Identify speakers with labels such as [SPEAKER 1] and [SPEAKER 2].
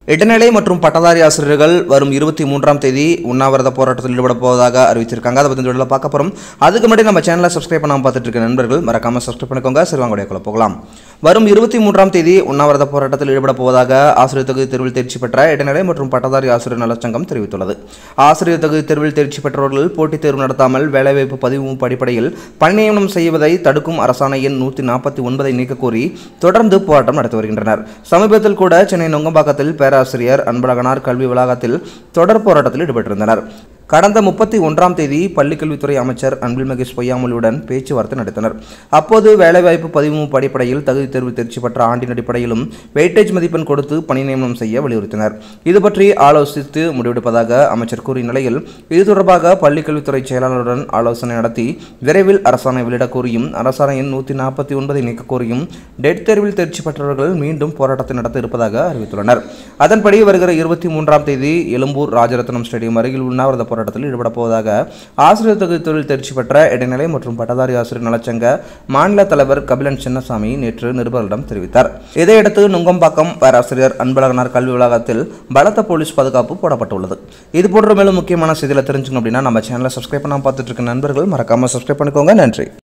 [SPEAKER 1] இடைநிலை மற்றும் பட்டதாரி ஆசிரியர்கள் வரும் இருபத்தி மூன்றாம் தேதி உண்ணாவிரத போராட்டத்தில் ஈடுபட போவதாக அறிவிச்சிருக்காங்க அதை பற்றி இந்த வீடியோவில் பார்க்க போகிறோம் அதுக்கு முன்னாடி நம்ம சேனலை சப்ஸ்கிரைப் பண்ணாமல் பார்த்துட்டு இருக்க நண்பர்கள் மறக்காம சப்ஸ்கிரைப் பண்ணிக்கோங்க சரி வாங்க வீடியோக்குள்ள போகலாம் வரும் இருபத்தி மூன்றாம் தேதி உண்ணாவிரத போராட்டத்தில் ஈடுபட போவதாக ஆசிரியர் தகுதி தேர்வில் தேர்ச்சி பெற்ற இடைநிலை மற்றும் பட்டதாரி ஆசிரியர் நலச்சங்கம் தெரிவித்துள்ளது ஆசிரியர் தகுதி தேர்வில் தேர்ச்சி பெற்றவர்கள் போட்டித் தேர்வு நடத்தாமல் வேலைவாய்ப்பு பதிவு அடிப்படையில் பணி நியமனம் செய்வதை தடுக்கும் அரசாணை எண் நூற்றி நாற்பத்தி ஒன்பதை நீக்க கோரி தொடர்ந்து போராட்டம் நடத்தி வருகின்றனர் சமீபத்தில் கூட சென்னை நுங்கம்பாக்கத்தில் பேராசிரியர் அன்பழகனார் கல்வி வளாகத்தில் தொடர் போராட்டத்தில் ஈடுபட்டிருந்தனர் கடந்த முப்பத்தி ஒன்றாம் தேதி பள்ளிக்கல்வித்துறை அமைச்சர் அன்பில் மகேஷ் பொய்யாமொழியுடன் பேச்சுவார்த்தை நடத்தினர் அப்போது வேலைவாய்ப்பு பதிவு அடிப்படையில் தகுதி தேர்வு தேர்ச்சி பெற்ற ஆண்டின் அடிப்படையிலும் வெயிட்டேஜ் மதிப்பெண் கொடுத்து பணி நியமனம் செய்ய வலியுறுத்தினர் இது பற்றி ஆலோசித்து முடிவெடுப்பதாக அமைச்சர் கூறிய நிலையில் இது தொடர்பாக பள்ளிக்கல்வித்துறை செயலாளருடன் ஆலோசனை நடத்தி விரைவில் அரசாணை வெளியிட கோரியும் அரசாணையின் நூற்றி நாற்பத்தி ஒன்பதை நீக்க கோரியும் டெட் தேர்வில் தேர்ச்சி பெற்றவர்கள் மீண்டும் போராட்டத்தை நடத்த இருப்பதாக அறிவித்துள்ளனர் அதன்படி வருகிற இருபத்தி மூன்றாம் தேதி எழும்பூர் ராஜரத்னம் ஸ்டேடியம் அருகில் உண்ணாவிரத போராட்டத்தில் ஈடுபட போவதாக ஆசிரியர் தகுதி தொழில் தேர்ச்சி பெற்ற இடைநிலை மற்றும் பட்டதாரி ஆசிரியர் நலச்சங்க மாநில தலைவர் கபிலன் சின்னசாமி நேற்று நிருபர்களிடம் தெரிவித்தார் இதையடுத்து நுங்கம்பாக்கம் பேராசிரியர் அன்பழகனார் கல்வி வளாகத்தில் பலத்த போலீஸ் பாதுகாப்பு போடப்பட்டுள்ளது இது போன்ற மேலும் முக்கியமான செய்திகளை தெரிஞ்சுக்கணும் அப்படின்னா நம்ம சேனலை சப்ஸ்கிரைப் பண்ணாம பார்த்துட்டு இருக்க நண்பர்கள் மறக்காம சப்ஸ்கிரைப் பண்ணிக்கோங்க நன்றி